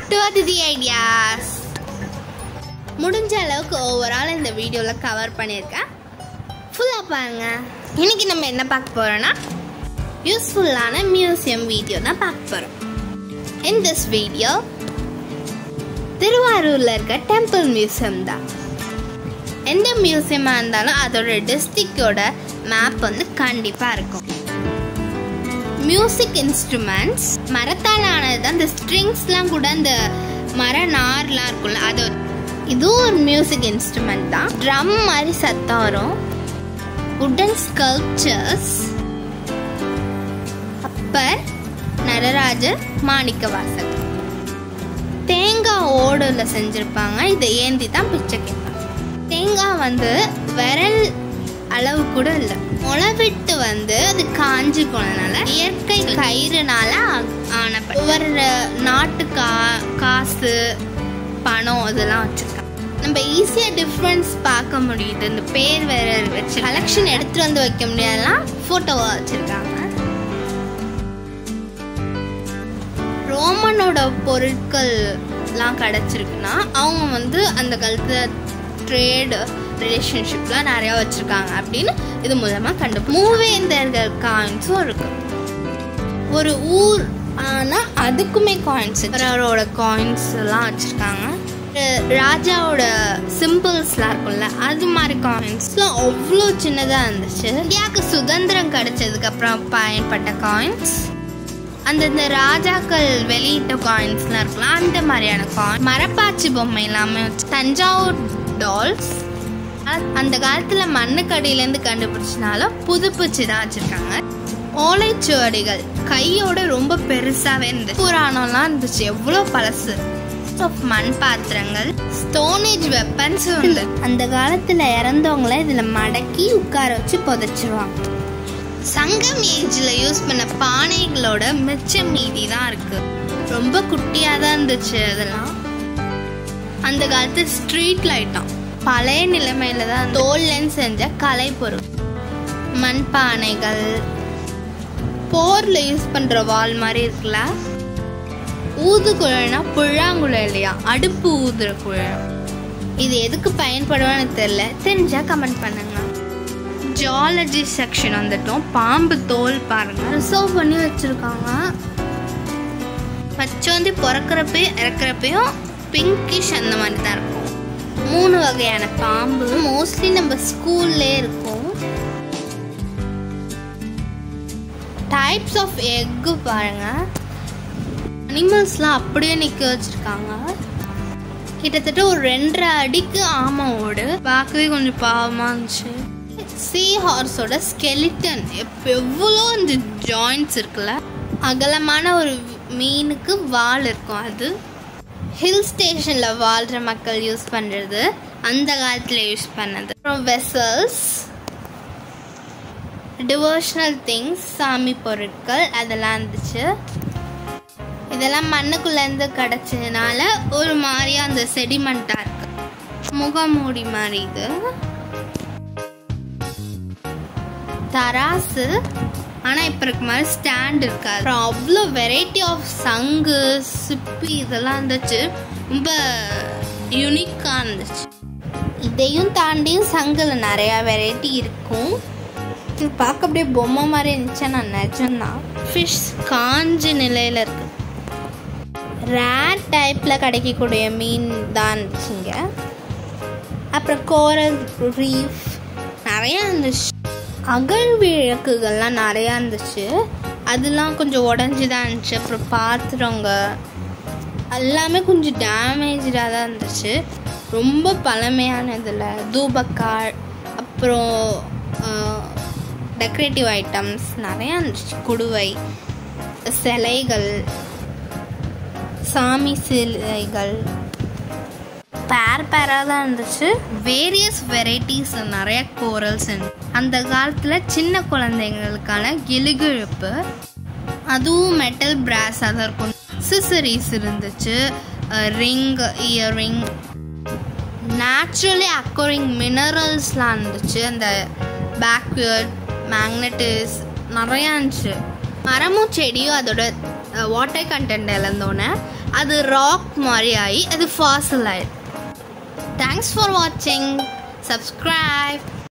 back to Aditi ideas முடிஞ்ச அளவுக்கு overall இந்த வீடியோவில் கவர் பண்ணியிருக்கேன் ஃபுல்லாக பாருங்க இன்னைக்கு நம்ம என்ன பார்க்க போகிறோன்னா யூஸ்ஃபுல்லான மியூசியம் வீடியோ தான் பார்க்க போகிறோம் இன் திஸ் வீடியோ திருவாரூரில் இருக்க டெம்பிள் மியூசியம் தான் எந்த மியூசியமாக இருந்தாலும் அதோட டிஸ்ட்ரிக்டோட மேப் வந்து கண்டிப்பாக இருக்கும் மியூசிக் இன்ஸ்ட்ருமெண்ட்ஸ் மரத்தால் ஆனது தான் இந்த ஸ்ட்ரிங்ஸ்லாம் கூட இந்த மர நார்லாம் இருக்கும்ல அது இதுவும் ஒரு மியூசிக் இன்ஸ்ட்ருமெண்ட் தான் ட்ரம் மாதிரி சத்தம் வரும் உடன் ஸ்கல்ப்சர்ஸ் அப்பர் நடராஜர் மாணிக்கவாசகர் தேங்காய் ஓடுல செஞ்சிருப்பாங்க இதை ஏந்தி தான் பிச்சை கேட்பாங்க தேங்காய் வந்து விரல் அளவு கூட இல்லை முளைவிட்டு வந்து அது காஞ்சி போனதுனால இயற்கை கயிறுனால ஆன ஒவ்வொரு நாட்டு கா காசு பணம் இதெல்லாம் வச்சிருக்காங்க நம்ம ஈஸியாக டிஃப்ரென்ஸ் பார்க்க முடியுது இந்த பேர் வேற வச்சு கலெக்ஷன் எடுத்துட்டு வந்து வைக்க முடியாதெல்லாம் ஃபோட்டோவாக வச்சிருக்காங்க ரோமனோட பொருட்கள்லாம் கிடச்சிருக்குன்னா அவங்க வந்து அந்த காலத்துல ட்ரேடு ரிலேஷன்ஷிப்லாம் நிறையா வச்சுருக்காங்க அப்படின்னு இது மூலமாக கண்டு மூவேந்தர்கள் காயின்ஸும் இருக்கு ஒரு ஊர் ஆனால் அதுக்குமே காயின்ஸ் அவரோட காயின்ஸ் எல்லாம் வச்சுருக்காங்க ராஜாவோட சிம்பிள்ஸ்லாம் இருக்கும்ல அது மாதிரி காயின்ஸ்லாம் அவ்வளோ சின்னதாக இருந்துச்சு இந்தியாவுக்கு சுதந்திரம் கிடைச்சதுக்கு அப்புறம் பயன்பட்ட காயின்ஸ் அந்தந்த ராஜாக்கள் வெளியிட்ட காயின்ஸ்லாம் இருக்கலாம் அந்த மாதிரியான காயின் மரப்பாச்சி பொம்மை எல்லாமே தஞ்சாவூர் டால்ஸ் அந்த காலத்தில் மண்ணுக்கடியிலேருந்து கண்டுபிடிச்சனால புதுப்பிச்சு தான் வச்சுருக்காங்க ஓலைச்சுவடிகள் கையோட ரொம்ப பெருசாகவே இருந்துச்சு புராணம்லாம் இருந்துச்சு எவ்வளோ பழசு ஆஃப் மண் பாத்திரங்கள் ஸ்டோனேஜ் வெப்பன்ஸும் உண்டு அந்த காலத்தில் இறந்தவங்கள இதில் மடக்கி உட்கார வச்சு புதைச்சிருவாங்க சங்கம் ஏஜில் யூஸ் பண்ண பானைகளோட மிச்ச மீதி தான் இருக்கு ரொம்ப குட்டியாக தான் இருந்துச்சு அதெல்லாம் அந்த காலத்து ஸ்ட்ரீட் லைட்டாம் பழைய நிலைமையில தான் தோல்லேன்னு செஞ்ச கலைப்பொருள் மண்பானைகள் போரில் யூஸ் பண்ணுற வால் மாதிரி இருக்குல்ல ஊதுகுழல்னா புழாங்குழல் இல்லையா அடுப்பு ஊதுற குழல் இது எதுக்கு பயன்படும்னு தெரியல தெரிஞ்சா கமெண்ட் பண்ணுங்க ஜாலஜி செக்ஷன் வந்துட்டோம் பாம்பு தோல் பாருங்க ரிசர்வ் பண்ணி வச்சிருக்காங்க வச்சு வந்து பிறக்கிறப்பையும் இறக்குறப்பையும் பிங்கிஷ் அந்த மாதிரி தான் இருக்கும் மூணு வகையான பாம்பு மோஸ்ட்லி நம்ம ஸ்கூல்ல இருக்கும் டைப்ஸ் ஆஃப் எக்கு பாருங்க அனிமல்ஸ்லாம் அப்படியே நிற்க வச்சிருக்காங்க கிட்டத்தட்ட ஒரு ரெண்டரை அடிக்கு ஆமை ஓடு பார்க்கவே கொஞ்சம் பாவமாக இருந்துச்சு சீ ஹார்ஸோட ஸ்கெலிட்டன் எவ்வளோ இந்த ஜாயிண்ட்ஸ் இருக்குல்ல அகலமான ஒரு மீனுக்கு வால் இருக்கும் அது ஹில் ஸ்டேஷனில் வாழ்கிற மக்கள் யூஸ் பண்ணுறது அந்த காலத்தில் யூஸ் பண்ணது அப்புறம் வெசல்ஸ் டிவோஷனல் திங்ஸ் சாமி பொருட்கள் அதெல்லாம் இருந்துச்சு இதெல்லாம் மண்ணுக்குள்ளேருந்து கிடச்சதுனால ஒரு மாதிரியா அந்த செடிமெண்ட்டாக இருக்கு முகமூடி மாதிரி இது தராசு ஆனால் இப்போ இருக்க மாதிரி ஸ்டாண்ட் இருக்காது அப்புறம் அவ்வளோ வெரைட்டி ஆஃப் சங்கு சிப்பி இதெல்லாம் இருந்துச்சு ரொம்ப யூனிக்காக இருந்துச்சு இதையும் தாண்டியும் சங்கில் நிறையா வெரைட்டி இருக்கும் இது பார்க்க அப்படியே பொம்மை மாதிரி இருந்துச்சு நான் நிஜம்தான் ஃபிஷ் காஞ்ச நிலையில் இருக்கு ரேட் டைப்பில் கிடைக்கக்கூடிய மீன் தான் இருந்துச்சுங்க அப்புறம் கோரல் ரீஃப் நிறையா இருந்துச்சு அகல் விளக்குகள்லாம் நிறையா இருந்துச்சு அதெல்லாம் கொஞ்சம் உடஞ்சி தான் இருந்துச்சு அப்புறம் பாத்திரங்க எல்லாமே கொஞ்சம் டேமேஜாக தான் இருந்துச்சு ரொம்ப பழமையானதில் தூபக்கால் அப்புறம் டெக்கரேட்டிவ் ஐட்டம்ஸ் நிறையா இருந்துச்சு குடுவை சிலைகள் சாமி சிலைகள் பேர் பேராக தான் இருந்துச்சு வேரியஸ் வெரைட்டிஸ் நிறைய கோரல்ஸ் அந்த காலத்தில் சின்ன குழந்தைங்களுக்கான கிளுகிழப்பு அதுவும் மெட்டல் பிராஸாக தான் இருக்கும் சிசரிஸ் இருந்துச்சு ரிங் இயரிங் நேச்சுரலி அக்கோரிங் மினரல்ஸ்லாம் இருந்துச்சு அந்த பேக்வேர்ட் மேக்னட்டிஸ் நிறையா இருந்துச்சு மரமும் செடியும் அதோட வாட்டர் கண்டென்ட் இழந்தோன்னே அது ராக் மாதிரி ஆகி அது ஃபாசல் ஆயிடும் தேங்க்ஸ் ஃபார் வாட்சிங் சப்ஸ்கிரைப்